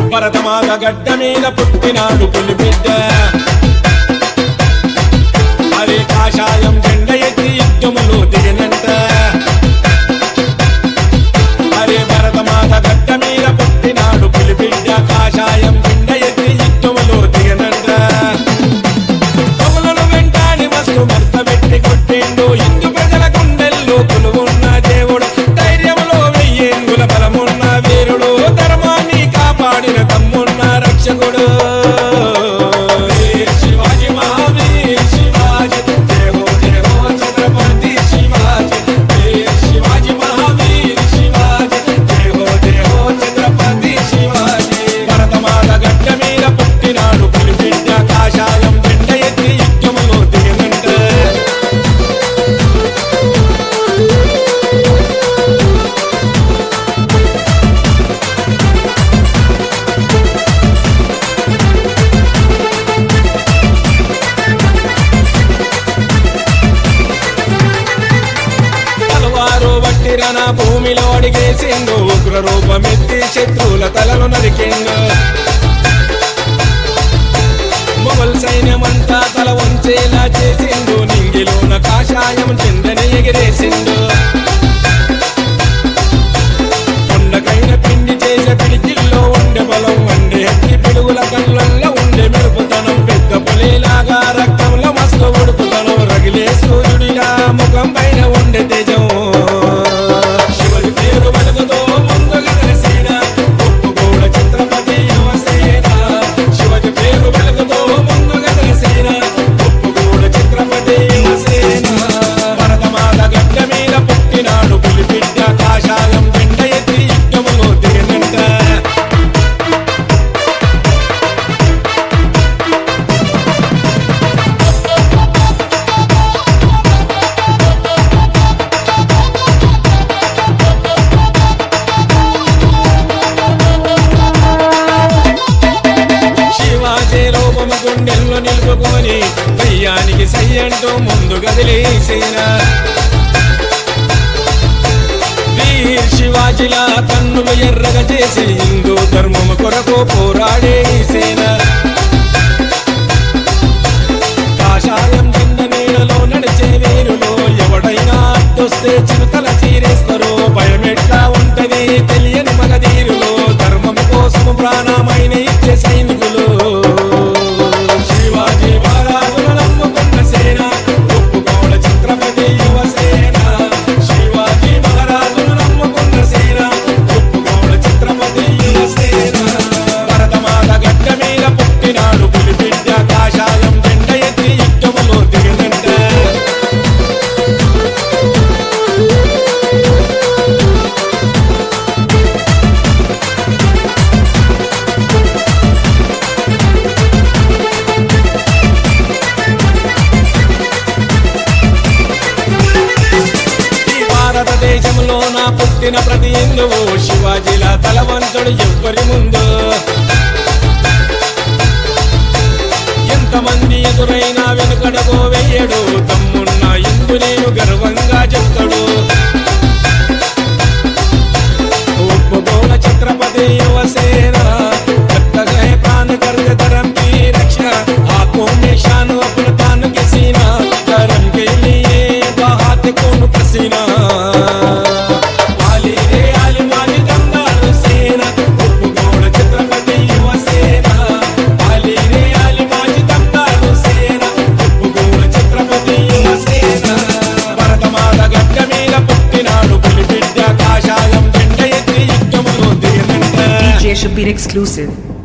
భరతమాత గడ్డ మీద పుట్టినాడు పులి బిడ్డ అరే కాషాయం జెండ ఎత్తి యుద్ధములో దిగినంట అరే భరతమాత గడ్డ మీద పుట్టినాడు పులి బిడ్డ కాషాయం జెండ ఎత్తి యుద్ధములో దిగినంట కవులను వెంటాడి మస్తు మర్త పెట్టి కొట్టిండు ఇందు ప్రజల గుండెల్లో కొలువున్న దేవుడు ధైర్యంలో వెయ్యేంగుల బలమున్న వీరుడు ధర్మాన్ని కాపాడిన తమ్మున్న రక్షకుడు వీర్ శివాజీ మహావీర్ శివాజీ జయ హో జయ హో ఛత్రపతి శివాజీ వీర్ శివాజీ మహావీర్ శివాజీ జయ హో జయ హో ఛత్రపతి శివాజీ భరతమాత గడ్డ మీద పుట్టినాడు పులి బిడ్డ కాషాయం జెండ ఎత్తి యుద్ధములో దిగనంట తలవారు వట్టిరన భూమిలో అడిగేసిండు ఉగ్ర రూపమెత్తి శత్రువుల తలలు నరికిండు మొఘల్ సైన్యమంతా తల వంచేలా చేసిండు నింగిలోన కాషాయం చిందని ఎగిరేసిండు కొండకైన పిండి చేసే పిడికిల్లో ఉండే బలం వండే అగ్గి పిడుగుల కళ్ళల్లో ఉండే మెరుపుతనం పెద్ద పులిలాగా రక్తంలో మస్తు ఉడుకుతనం రగిలే సూర్యుడిలా ముఖం పైన ఉండే తేజం శివుడి పేరు వెలుగుతో ముందుగా తెలిసిన ఒప్పుకోడ ఛత్రపతి యువసేన శివజి పేరు వెలుగుతో ముందుగా తెలిసిన ఒప్పుకోడ ఛత్రపతి యువసేన భరతమాత గడ్డ మీద పుట్టినాడు పులి బిడ్డ కాషాయం జెండ ఎత్తి యుద్ధములో దిగనంట శివాజీ లోపము గుండెల్లో నిలుపుకొని దయ్యానికి సై అంటూ ముందు గదిలేసిన వీర్ శివాజిలా కన్నులు ఎర్రగా చేసి హిందూ ధర్మము కొరకు పోరాడే ఈ సేన కాషాయం కింద నీడలో నడిచే వీరులు ఎవడైనా అడ్డొస్తే చిరుతల చీరేస్తారు భయమెట్లా ఉంటది తెలియని మగధీరులు ధర్మం కోసం ప్రాణమైన ఇచ్చే సైనికులు శివాజీ మహారాజును నమ్ముకున్న సేన ఒప్పుకోడ ఛత్రపతి యువసేన శివాజీ మహారాజును నమ్ముకున్న సేన ఒప్పుకోడ ఛత్రపతి యువసేన భరతమాత గడ్డ మీద పుట్టినాడు పులి బిడ్డ కాషాయం జెండ ఎత్తి యుద్ధములో దిగినంట ఈ భారతదేశంలో నా పుట్టిన ప్రతి హిందువు శివాజీలా తలవంతుడు ఎవ్వరి ముందు ఎంతమంది ఎదురైనా వెనుకడకో వెయ్యడు తమ్మున్న ఇందు నేను గర్వంగా చెప్తాడు ఒప్పుకోల ఛత్రపతి యువసేన कहे प्राण करके धर्म की रक्षा आंखों में शान अपने तान के सीना धर्म के लिए बहात कौन पसीना आली रे आली माली दमदार सेना उपगोड़ छत्रपति युवा सेना आली रे आली माली दमदार सेना ఉపగోడ ఛత్రపతి యువ సేన భరతమాత గడ్డ మీద పుట్టినాడు పులి బిడ్డ కాషాయం జెండ ఎత్తి యుద్ధములో దిగనంట DJ Shabir exclusive.